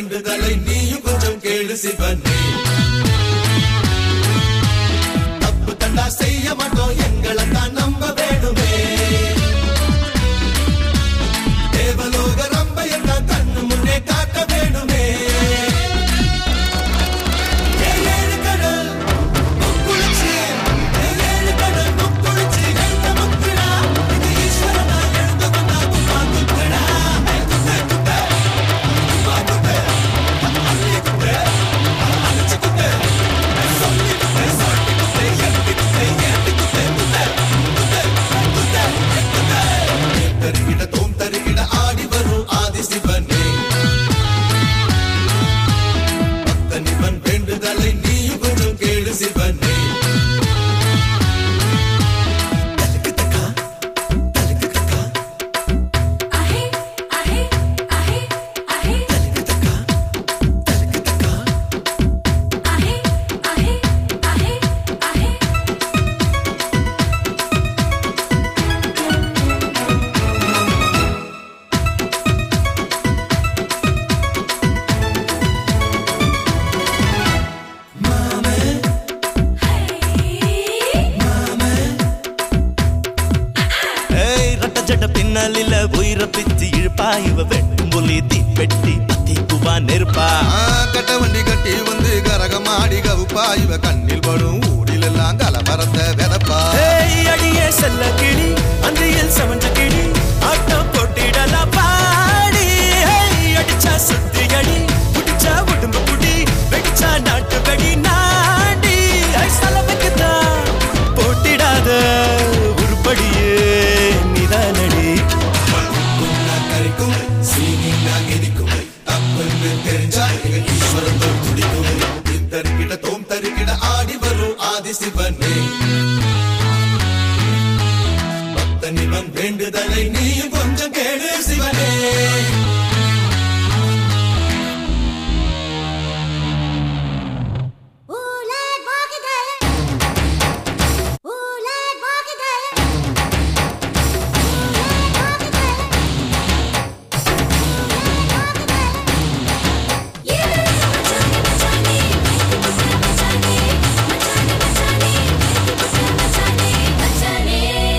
வேண்டுதலை நீயும் கொஞ்சம் கேளு சிவனே தப்பு தண்டா செய்ய மாட்டோம் எங்களை தான் நம்ப வேணுமே தேவலோக ரம்ப என்ன கண்ணு முன்னே காட்ட வேணுமே ஏழு ஏழு கடல் முக்குளிச்சு, ஏழு ஏழு கடல் முக்குளிச்சு, எழுந்த முக்குடா. இது ஈஸ்வரனா எழுந்து வந்தா கும்பா குத்தடா. குத்து, குத்து, கும்பா குத்து, அள்ளி குத்து, அழைச்சு குத்து, சொல்லி குத்து, சாட்டி குத்து, எட்டி குத்து, ஏத்தி குத்து, குத்து, குத்து, குத்து, குத்து. தருகிட தோம் தருகிட ஆடி வரும் ஆதி சிவனே பக்தனிவன் வேண்டுதலை நீயும் கொஞ்சம் கேளு சிவனே आहे आहे आहे आहे आहे आहे आहे आहे ஏய் ரட்ட ஜட பின்னாலில உயிர பிச்சு இழுப்பா இவ வெட்டும் புலி தீப்பெட்டி பத்திக்குவா நெருப்பா ஆ, கட்ட வண்டி கட்டி வந்து கரகமாடி கவுப்பா இவ கண்ணில் படும் ஊரில் எல்லாம் கலவரத்தை விதப்பா ஏய் அடியே செல்ல கிளி அந்தியில் சமஞ்ச கிளி ஆட்டம் போட்டிடலாம் பாடி ஏய் அடிச்சா சுத்தி அடி புடிச்சா உடம்பு புடி வெடிச்சா நாட்டு வெடி நாடி ஏய் சலவைக்குதான் போட்டிடாத உருப்படியே நிதானடி கரிக்கும் சீனி நான் இனிக்கும் தப்புன்னு தெரிஞ்சா எங்க ஈஸ்வரன் தோல் துடிக்கும் தருகிட தோம் தருகிட ஆடி வரும் ஆதி சிவனே பக்தனிவன் வேண்டுதலை நீயும் கொஞ்சம் கேளு சிவனே ஊலே போகுதே ஊலே போகுதே ஊலே போகுதே ये मचाने मचाने मचाने मचाने मचाने मचाने मचाने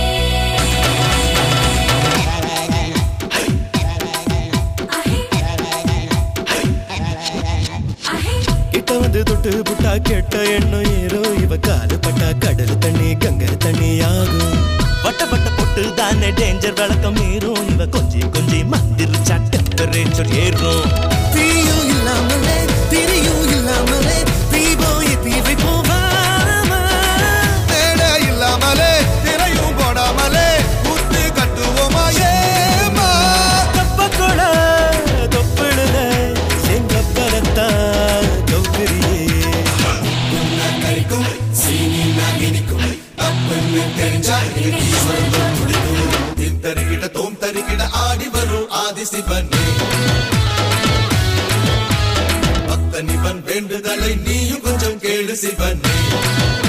आहे கிட்ட வந்து தொட்டு புட்டா கெட்ட எண்ணம் ஏறோ இவ காலு பட்டா கடல் தண்ணி கங்கை தண்ணி ஆகும் வட்ட வட்ட பொட்டு தானே டேஞ்சர் விளக்கம் ஏறும் இவ கொஞ்சி கொஞ்சி மந்திரிச்சா டெம்பரேச்சர் ஏறும் தீயும் இல்லாமலே திரியும் இல்லாமலே தீபம் ஏத்தி வைப்போம் வாமா. தேட இல்லாமலே திரையும் போடாமலே முத்து கட்டுவோமா ஏமா தப்பக்கொட தொப்பிடுல செங்கப்பரத்தா கௌகரியே கரிக்கும் சீனி நான் இனிக்கும் தப்புன்னு தெரிஞ்சா எங்க ஈஸ்வரன் தோல் துடிக்கும் தருகிட தோம் தருகிட ஆடி வரும் ஆதி சிவனே பக்தனிவன் வேண்டுதலை நீயும் கொஞ்சம் கேளு சிவனே